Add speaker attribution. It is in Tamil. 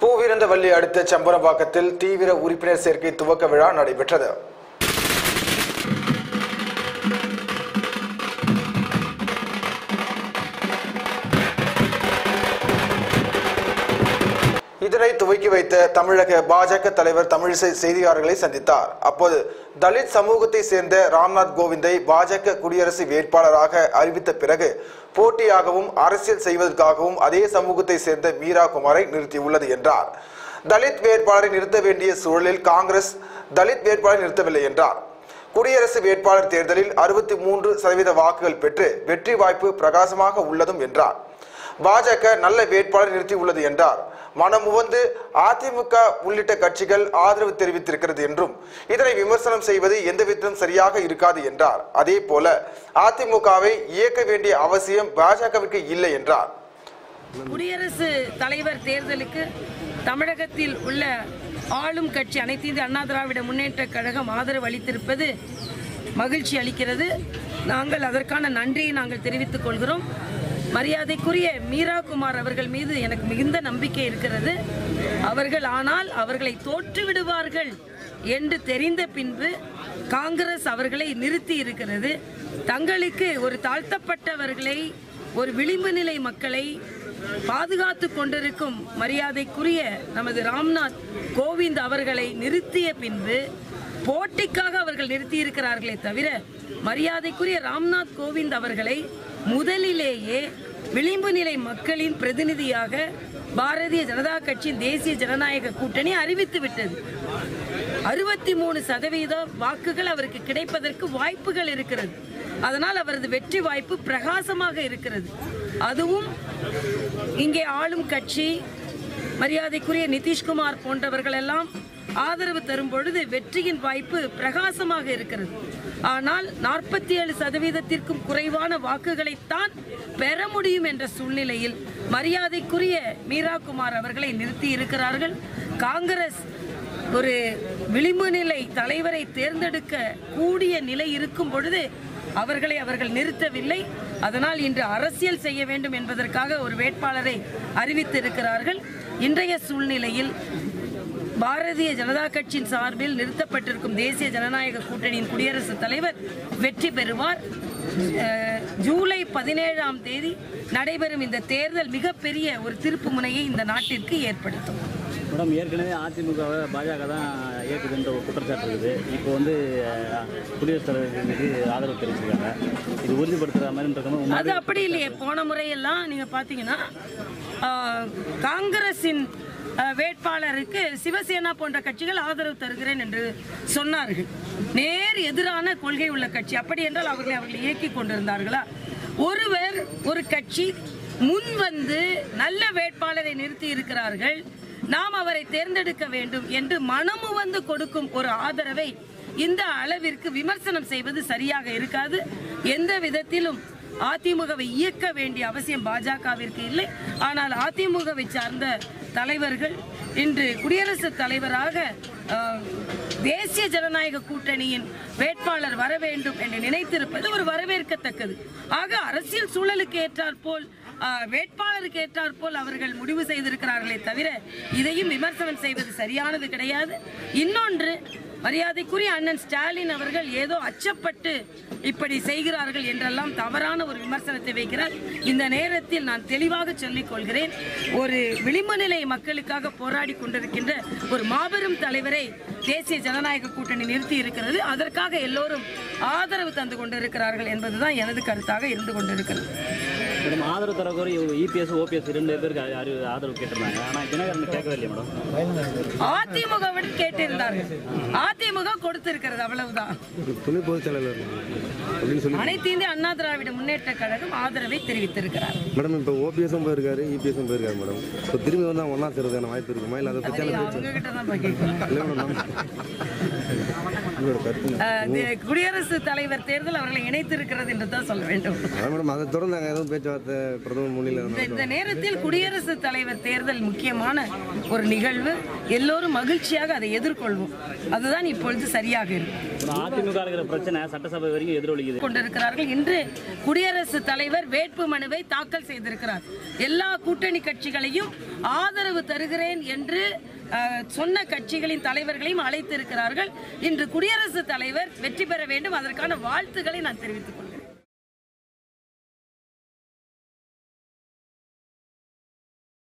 Speaker 1: பூவிருந்தவல்லி அடுத்த சம்பரம்பாக்கத்தில் தீவிர உறுப்பினர் சேர்க்கை துவக்க விழா நடைபெற்றது இதனை துவக்கி வைத்த தமிழக பாஜக தலைவர் தமிழிசை செய்தியாளர்களை சந்தித்தார் அப்போது தலித் சமூகத்தை சேர்ந்த ராம்நாத் கோவிந்தை பாஜக குடியரசு வேட்பாளராக அறிவித்த பிறகு போட்டியாகவும் அரசியல் செய்வதற்காகவும் அதே சமூகத்தை சேர்ந்த மீரா குமாரை நிறுத்தியுள்ளது என்றார் தலித் வேட்பாளரை நிறுத்த வேண்டிய சூழலில் காங்கிரஸ் தலித் வேட்பாளரை நிறுத்தவில்லை என்றார் குடியரசு வேட்பாளர் தேர்தலில் அறுபத்தி மூன்று சதவீத வாக்குகள் பெற்று வெற்றி வாய்ப்பு பிரகாசமாக உள்ளதும் என்றார் பாஜக நல்ல வேட்பாளர் நிறுத்தியுள்ளது என்றார் மனமுவந்து அதிமுக உள்ளிட்ட கட்சிகள் ஆதரவு தெரிவித்திருக்கிறது என்றும் இதனை விமர்சனம் செய்வது எந்தவிதத்திலும் சரியாக இருக்காது என்றார் அதே போல அதிமுகவை இயக்க வேண்டிய அவசியம் பாஜகவிற்கு இல்லை என்றார்
Speaker 2: குடியரசு தலைவர் தேர்தலுக்கு தமிழகத்தில் உள்ள ஆளும் கட்சி அனைத்து இந்திய அண்ணா திராவிட முன்னேற்ற கழகம் ஆதரவு அளித்திருப்பது மகிழ்ச்சி அளிக்கிறது நாங்கள் அதற்கான நன்றியை நாங்கள் தெரிவித்துக் கொள்கிறோம் மரியாதைக்குரிய மீரா குமார் அவர்கள் மீது எனக்கு மிகுந்த நம்பிக்கை இருக்கிறது அவர்கள் ஆனால் அவர்களை தோற்று விடுவார்கள் என்று தெரிந்த பின்பு காங்கிரஸ் அவர்களை நிறுத்தி இருக்கிறது தங்களுக்கு ஒரு தாழ்த்தப்பட்டவர்களை ஒரு விளிம்பு நிலை மக்களை பாதுகாத்து கொண்டிருக்கும் மரியாதைக்குரிய நமது ராம்நாத் கோவிந்த் அவர்களை நிறுத்திய பின்பு போட்டிக்காக அவர்கள் நிறுத்தியிருக்கிறார்களே தவிர மரியாதைக்குரிய ராம்நாத் கோவிந்த் அவர்களை முதலிலேயே விளிம்பு நிலை மக்களின் பிரதிநிதியாக பாரதிய ஜனதா கட்சியின் தேசிய ஜனநாயக கூட்டணி அறிவித்து விட்டது அறுபத்தி மூணு சதவீத வாக்குகள் அவருக்கு கிடைப்பதற்கு வாய்ப்புகள் இருக்கிறது அதனால் அவரது வெற்றி வாய்ப்பு பிரகாசமாக இருக்கிறது அதுவும் இங்கே ஆளும் கட்சி மரியாதைக்குரிய நிதிஷ்குமார் போன்றவர்கள் எல்லாம் ஆதரவு தரும் பொழுது வெற்றியின் வாய்ப்பு பிரகாசமாக இருக்கிறது ஆனால் நாற்பத்தி ஏழு சதவீதத்திற்கும் குறைவான வாக்குகளைத்தான் பெற முடியும் என்ற சூழ்நிலையில் மரியாதைக்குரிய மீரா குமார் அவர்களை நிறுத்தி இருக்கிறார்கள் காங்கிரஸ் ஒரு விளிம்பு நிலை தலைவரை தேர்ந்தெடுக்க கூடிய நிலை இருக்கும் பொழுது அவர்களை அவர்கள் நிறுத்தவில்லை அதனால் இன்று அரசியல் செய்ய வேண்டும் என்பதற்காக ஒரு வேட்பாளரை அறிவித்திருக்கிறார்கள் இன்றைய சூழ்நிலையில் பாரதிய ஜனதா கட்சியின் சார்பில் நிறுத்தப்பட்டிருக்கும் தேசிய ஜனநாயக கூட்டணியின் குடியரசுத் தலைவர் வெற்றி பெறுவார் அஹ், ஜூலை பதினேழாம் தேதி நடைபெறும் இந்த தேர்தல் மிகப்பெரிய ஒரு திருப்பு முனையை இந்த நாட்டிற்கு ஏற்படுத்தும்
Speaker 3: மேடம் ஏற்கனவே அதிமுகவை பாஜக தான் ஏற்குதுன்ற ஒரு குற்றச்சாட்டு இருக்குது இப்போ வந்து அஹ், குடியரசுத் தலைவர் மீது ஆதரவு தெரிவிச்சிருக்காங்க இது உறுதிப்படுத்துகிற மாதிரி
Speaker 2: அது அப்படி இல்லையே போன முறையெல்லாம் நீங்க பாத்தீங்கன்னா ஆஹ், காங்கிரசின் ஆஹ், வேட்பாளருக்கு சிவசேனா போன்ற கட்சிகள் ஆதரவு தருகிறேன் என்று சொன்னார்கள் நேர் எதிரான கொள்கை உள்ள கட்சி அப்படி என்றால் அவர்களை அவர்கள் இயக்கி கொண்டிருந்தார்களா ஒருவர் ஒரு கட்சி முன் வந்து நல்ல வேட்பாளரை நிறுத்தி இருக்கிறார்கள் நாம் அவரை தேர்ந்தெடுக்க வேண்டும் என்று மனமு வந்து கொடுக்கும் ஒரு ஆதரவை இந்த அளவிற்கு விமர்சனம் செய்வது சரியாக இருக்காது எந்த விதத்திலும் அதிமுகவை இயக்க வேண்டிய அவசியம் பாஜகவிற்கு இல்லை ஆனால் அதிமுகவை சார்ந்த தலைவர்கள் இன்று குடியரசுத் தலைவராக அஹ், தேசிய ஜனநாயக கூட்டணியின் வேட்பாளர் வர வேண்டும் என்று நினைத்திருப்பது ஒரு வரவேற்கத்தக்கது ஆக அரசியல் சூழலுக்கு ஏற்றாற்போல் ஆஹ், வேட்பாளருக்கு ஏற்றாற்போல் அவர்கள் முடிவு செய்திருக்கிறார்களே தவிர இதையும் விமர்சனம் செய்வது சரியானது கிடையாது இன்னொன்று மரியாதைக்குரிய அண்ணன் ஸ்டாலின் அவர்கள் ஏதோ அச்சப்பட்டு இப்படி செய்கிறார்கள் என்றெல்லாம் தவறான ஒரு விமர்சனத்தை வைக்கிறார் இந்த நேரத்தில் நான் தெளிவாக சொல்லிக் கொள்கிறேன் ஒரு விளிம்பு நிலை மக்களுக்காக போராடி கொண்டிருக்கின்ற ஒரு மாபெரும் தலைவரை தேசிய ஜனநாயக கூட்டணி நிறுத்தி இருக்கிறது அதற்காக எல்லோரும் ஆதரவு தந்து கொண்டிருக்கிறார்கள் என்பதுதான் எனது கருத்தாக இருந்து கொண்டிருக்கிறது
Speaker 3: மேடம் ஆதரவு தர கோரி இபிஎஸ் ஓபிஎஸ் ரெண்டு பேருக்கு ஆ- ஆ- ஆதரவு கேட்டிருந்தாங்க ஆனால் தினகரன் கேட்கவே இல்லையா மேடம்
Speaker 2: அதிமுகவிடம் கேட்டிருந்தார்கள் அதிமுக கொடுத்திருக்கிறது அவ்வளவுதான்
Speaker 4: துணை பொதுச் செயலாளர் அப்படின்னு சொல்லி
Speaker 2: அனைத்து இந்திய அண்ணா திராவிட முன்னேற்ற கழகம் ஆதரவை தெரிவித்திருக்கிறார்
Speaker 4: மேடம் இப்போ ஓபிஎஸும் போயிருக்காரு இபிஎஸும் போயிருக்காரு மேடம் இப்போ திரும்பி வந்து அவங்க ஒன்றா சேர்றதுக்கான வாய்ப்பு இருக்குமா இல்லை அதை பற்றியான பேச்சு
Speaker 2: அவங்க கிட்ட தான் போய் கேட்கணும்.
Speaker 4: இல்லை மேடம் நம்ம உங்களோட கருத்து
Speaker 2: அஹ், தி- குடியரசுத் தலைவர் தேர்தல் அவர்களை இணைத்திருக்கிறது என்று தான் சொல்ல வேண்டும்
Speaker 4: அதான் மேடம் அதை தொடர்ந்து நாங்கள் எதுவும் பேச்சுவார்த்தை பிரதமர் முன்னிலை
Speaker 2: இந்த- இந்த நேரத்தில் குடியரசுத் தலைவர் தேர்தல் முக்கியமான ஒரு நிகழ்வு எல்லோரும் மகிழ்ச்சியாக அதை எதிர்கொள்வோம் அதுதான் இப்பொழுது சரியாக இருக்கும்
Speaker 3: அதிமுக இருக்கிற பிரச்சனை சட்டசபை வரைக்கும் எதிரொலிக்குது
Speaker 2: கொண்டிருக்கிறார்கள் இன்று குடியரசுத் தலைவர் வேட்பு மனுவை தாக்கல் செய்திருக்கிறார் எல்லா கூட்டணி கட்சிகளையும் ஆதரவு தருகிறேன் என்று அஹ், சொன்ன கட்சிகளின் தலைவர்களையும் அழைத்திருக்கிறார்கள் இன்று குடியரசுத் தலைவர் வெற்றி பெற வேண்டும் அதற்கான வாழ்த்துக்களை நான் தெரிவித்துக் கொள்கிறேன்